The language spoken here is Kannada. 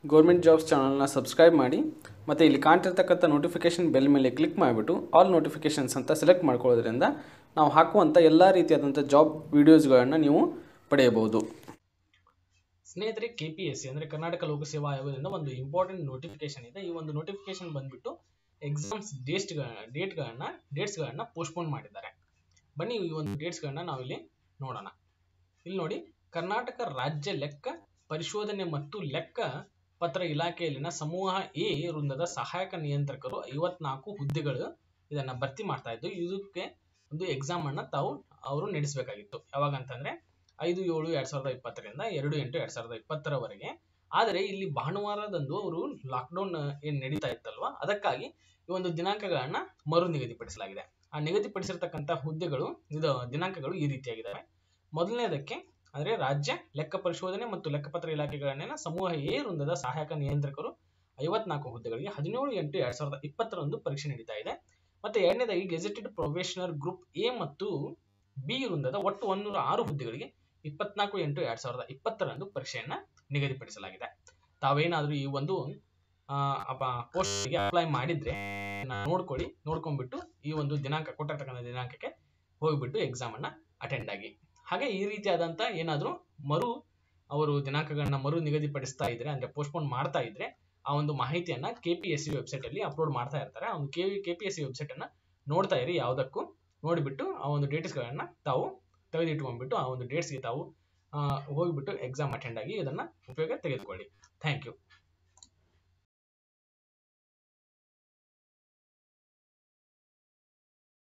ಗೌರ್ಮೆಂಟ್ ಜಾಬ್ಸ್ ಚಾನಲ್ನ ಸಬ್ಸ್ಕ್ರೈಬ್ ಮಾಡಿ ಮತ್ತು ಇಲ್ಲಿ ಕಾಣ್ತಿರ್ತಕ್ಕಂಥ ನೋಟಿಫಿಕೇಷನ್ ಬೆಲ್ ಮೇಲೆ ಕ್ಲಿಕ್ ಮಾಡಿಬಿಟ್ಟು ಆಲ್ ನೋಟಿಫಿಕೇಷನ್ಸ್ ಅಂತ ಸೆಲೆಕ್ಟ್ ಮಾಡ್ಕೊಳ್ಳೋದ್ರಿಂದ ನಾವು ಹಾಕುವಂಥ ಎಲ್ಲ ರೀತಿಯಾದಂಥ ಜಾಬ್ ವೀಡಿಯೋಸ್ಗಳನ್ನು ನೀವು ಪಡೆಯಬಹುದು ಸ್ನೇಹಿತರೆ ಕೆ ಪಿ ಎಸ್ ಸಿ ಅಂದರೆ ಕರ್ನಾಟಕ ಲೋಕಸೇವಾ ಆಯೋಗದಿಂದ ಒಂದು ಇಂಪಾರ್ಟೆಂಟ್ ನೋಟಿಫಿಕೇಶನ್ ಇದೆ ಈ ಒಂದು ನೋಟಿಫಿಕೇಶನ್ ಬಂದ್ಬಿಟ್ಟು ಎಕ್ಸಾಮ್ಸ್ ಡೇಟ್ಸ್ಗಳ ಡೇಟ್ಗಳನ್ನ ಡೇಟ್ಸ್ಗಳನ್ನ ಪೋಸ್ಟ್ಪೋನ್ ಮಾಡಿದ್ದಾರೆ ಬನ್ನಿ ಈ ಒಂದು ಡೇಟ್ಸ್ಗಳನ್ನ ನಾವಿಲ್ಲಿ ನೋಡೋಣ ಇಲ್ಲಿ ನೋಡಿ ಕರ್ನಾಟಕ ರಾಜ್ಯ ಲೆಕ್ಕ ಪರಿಶೋಧನೆ ಮತ್ತು ಲೆಕ್ಕ ಪತ್ರ ಇಲಾಖೆಯಲ್ಲಿನ ಸಮೂಹ ಎ ವೃಂದದ ಸಹಾಯಕ ನಿಯಂತ್ರಕರು ಐವತ್ನಾಲ್ಕು ಹುದ್ದೆಗಳು ಇದನ್ನ ಭರ್ತಿ ಮಾಡ್ತಾ ಇದ್ದು ಇದಕ್ಕೆ ಒಂದು ಎಕ್ಸಾಮ್ ಅನ್ನ ತಾವು ಅವರು ನಡೆಸಬೇಕಾಗಿತ್ತು ಯಾವಾಗ ಅಂತಂದ್ರೆ ಐದು ಏಳು ಎರಡ್ ಸಾವಿರದ ಇಪ್ಪತ್ತರಿಂದ ಎರಡು ಎಂಟು ಎರಡ್ ಸಾವಿರದ ಇಪ್ಪತ್ತರವರೆಗೆ ಆದರೆ ಇಲ್ಲಿ ಭಾನುವಾರದಂದು ಅವರು ಲಾಕ್ಡೌನ್ ಏನ್ ನಡೀತಾ ಇತ್ತಲ್ವಾ ಅದಕ್ಕಾಗಿ ಈ ಒಂದು ದಿನಾಂಕಗಳನ್ನ ಮರು ನಿಗದಿಪಡಿಸಲಾಗಿದೆ ಆ ನಿಗದಿಪಡಿಸಿರ್ತಕ್ಕಂಥ ಹುದ್ದೆಗಳು ಇದು ದಿನಾಂಕಗಳು ಈ ರೀತಿಯಾಗಿದ್ದಾವೆ ಮೊದಲನೇದಕ್ಕೆ ಅಂದ್ರೆ ರಾಜ್ಯ ಲೆಕ್ಕ ಪರಿಶೋಧನೆ ಮತ್ತು ಲೆಕ್ಕಪತ್ರ ಇಲಾಖೆಗಳನ್ನ ಸಮೂಹ ಎ ವೃಂದದ ಸಹಾಯಕ ನಿಯಂತ್ರಕರು ಐವತ್ನಾಲ್ಕು ಹುದ್ದೆಗಳಿಗೆ ಹದಿನೇಳು ಎಂಟು ಎರಡ್ ಸಾವಿರದ ಇಪ್ಪತ್ತರಂದು ಪರೀಕ್ಷೆ ನಡೀತಾ ಇದೆ ಮತ್ತೆ ಎರಡನೇದಾಗಿ ಗೆಜೆಟೆಡ್ ಪ್ರೊಫೆಷನಲ್ ಗ್ರೂಪ್ ಎ ಮತ್ತು ಬಿ ವೃಂದದ ಒಟ್ಟು ಒಂದೂರ ಆರು ಹುದ್ದೆಗಳಿಗೆ ಇಪ್ಪತ್ನಾಲ್ಕು ಎಂಟು ಎರಡ್ ಸಾವಿರದ ಇಪ್ಪತ್ತರಂದು ಪರೀಕ್ಷೆಯನ್ನ ನಿಗದಿಪಡಿಸಲಾಗಿದೆ ತಾವೇನಾದ್ರೂ ಈ ಒಂದು ಪೋಸ್ಟ್ಗೆ ಅಪ್ಲೈ ಮಾಡಿದ್ರೆ ನೋಡ್ಕೊಳ್ಳಿ ನೋಡ್ಕೊಂಡ್ಬಿಟ್ಟು ಈ ಒಂದು ದಿನಾಂಕ ಕೊಟ್ಟಿರ್ತಕ್ಕಂಥ ದಿನಾಂಕಕ್ಕೆ ಹೋಗ್ಬಿಟ್ಟು ಎಕ್ಸಾಮ್ ಅನ್ನ ಅಟೆಂಡ್ ಆಗಿ ಹಾಗೆ ಈ ರೀತಿಯಾದಂತ ಏನಾದ್ರೂ ಮರು ಅವರು ದಿನಾಂಕಗಳನ್ನ ಮರು ನಿಗದಿಪಡಿಸ್ತಾ ಇದ್ರೆ ಅಂದ್ರೆ ಪೋಸ್ಟ್ಪೋನ್ ಮಾಡ್ತಾ ಇದ್ರೆ ಆ ಒಂದು ಮಾಹಿತಿಯನ್ನ K P S C website ಅಲ್ಲಿ ಅಪ್ಲೋಡ್ ಮಾಡ್ತಾ ಇರ್ತಾರೆ ಆ ಒಂದು K K P S C website ಅನ್ನ ನೋಡ್ತಾ ಇರಿ ಯಾವುದಕ್ಕೂ ನೋಡಿಬಿಟ್ಟು ಆ ಒಂದು ಡೇಟ್ಸ್ಗಳನ್ನ ತಾವು ತೆಗೆದಿಟ್ಕೊಂಡ್ಬಿಟ್ಟು ಆ ಒಂದು ಡೇಟ್ಸ್ಗೆ ತಾವು ಹೋಗ್ಬಿಟ್ಟು ಎಕ್ಸಾಮ್ ಅಟೆಂಡ್ ಆಗಿ ಇದನ್ನ ಉಪಯೋಗ ತೆಗೆದುಕೊಳ್ಳಿ ಥ್ಯಾಂಕ್ ಯು